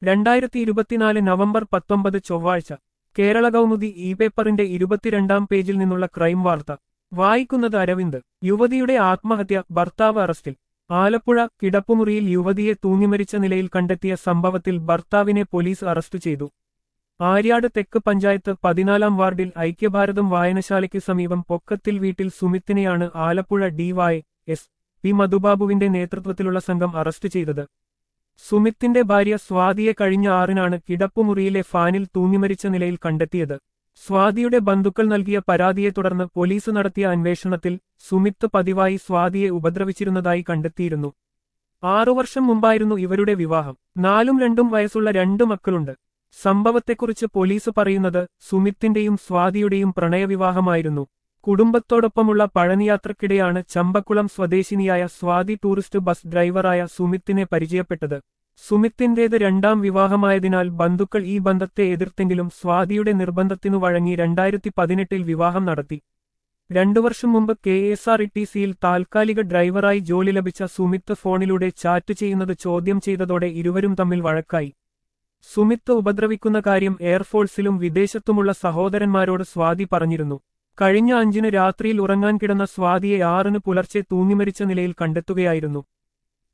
രണ്ടായിരത്തി ഇരുപത്തിനാല് നവംബർ പത്തൊമ്പത് ചൊവ്വാഴ്ച കേരള കൗമുദി ഇ പേപ്പറിന്റെ ഇരുപത്തിരണ്ടാം പേജിൽ നിന്നുള്ള ക്രൈം വാർത്ത വായിക്കുന്നത് അരവിന്ദ് യുവതിയുടെ ആത്മഹത്യ ഭർത്താവ് അറസ്റ്റിൽ ആലപ്പുഴ കിടപ്പുമുറിയിൽ യുവതിയെ തൂങ്ങിമരിച്ച നിലയിൽ കണ്ടെത്തിയ സംഭവത്തിൽ ഭർത്താവിനെ പോലീസ് അറസ്റ്റ് ചെയ്തു ആര്യാട് തെക്ക് പഞ്ചായത്ത് പതിനാലാം വാർഡിൽ ഐക്യഭാരതം വായനശാലയ്ക്ക് സമീപം പൊക്കത്തിൽ വീട്ടിൽ സുമിത്തിനെയാണ് ആലപ്പുഴ ഡിവൈ എസ് പി മധുബാബുവിന്റെ നേതൃത്വത്തിലുള്ള സംഘം അറസ്റ്റ് ചെയ്തത് സുമിത്തിന്റെ ഭാര്യ സ്വാതിയെ കഴിഞ്ഞ ആറിനാണ് കിടപ്പുമുറിയിലെ ഫാനിൽ തൂങ്ങിമരിച്ച നിലയിൽ കണ്ടെത്തിയത് സ്വാതിയുടെ ബന്ധുക്കൾ നൽകിയ പരാതിയെ തുടർന്ന് പോലീസ് നടത്തിയ അന്വേഷണത്തിൽ സുമിത്ത് പതിവായി സ്വാതിയെ ഉപദ്രവിച്ചിരുന്നതായി കണ്ടെത്തിയിരുന്നു ആറു വർഷം മുമ്പായിരുന്നു ഇവരുടെ വിവാഹം നാലും രണ്ടും വയസ്സുള്ള രണ്ടു മക്കളുണ്ട് സംഭവത്തെക്കുറിച്ച് പോലീസ് പറയുന്നത് സുമിത്തിന്റെയും സ്വാതിയുടെയും പ്രണയവിവാഹമായിരുന്നു കുടുംബത്തോടൊപ്പമുള്ള പഴനിയാത്രക്കിടെയാണ് ചമ്പക്കുളം സ്വദേശിനിയായ സ്വാതി ടൂറിസ്റ്റ് ബസ് ഡ്രൈവറായ സുമിത്തിനെ പരിചയപ്പെട്ടത് സുമിത്തിന്റേത് രണ്ടാം വിവാഹമായതിനാൽ ബന്ധുക്കൾ ഈ ബന്ധത്തെ എതിർത്തെങ്കിലും സ്വാതിയുടെ നിർബന്ധത്തിനു വഴങ്ങി രണ്ടായിരത്തി പതിനെട്ടിൽ വിവാഹം നടത്തി രണ്ടു വർഷം മുമ്പ് K S R E T സിയിൽ താൽക്കാലിക ഡ്രൈവറായി ജോലി ലഭിച്ച സുമിത്ത് ഫോണിലൂടെ ചാറ്റ് ചെയ്യുന്നത് ചോദ്യം ചെയ്തതോടെ ഇരുവരും തമ്മിൽ വഴക്കായി സുമിത്ത് ഉപദ്രവിക്കുന്ന കാര്യം എയർഫോഴ്സിലും വിദേശത്തുമുള്ള സഹോദരന്മാരോട് സ്വാതി പറഞ്ഞിരുന്നു കഴിഞ്ഞ അഞ്ചിന് രാത്രിയിൽ ഉറങ്ങാൻ കിടന്ന സ്വാതിയെ ആറിന് പുലർച്ചെ തൂങ്ങിമരിച്ച നിലയിൽ കണ്ടെത്തുകയായിരുന്നു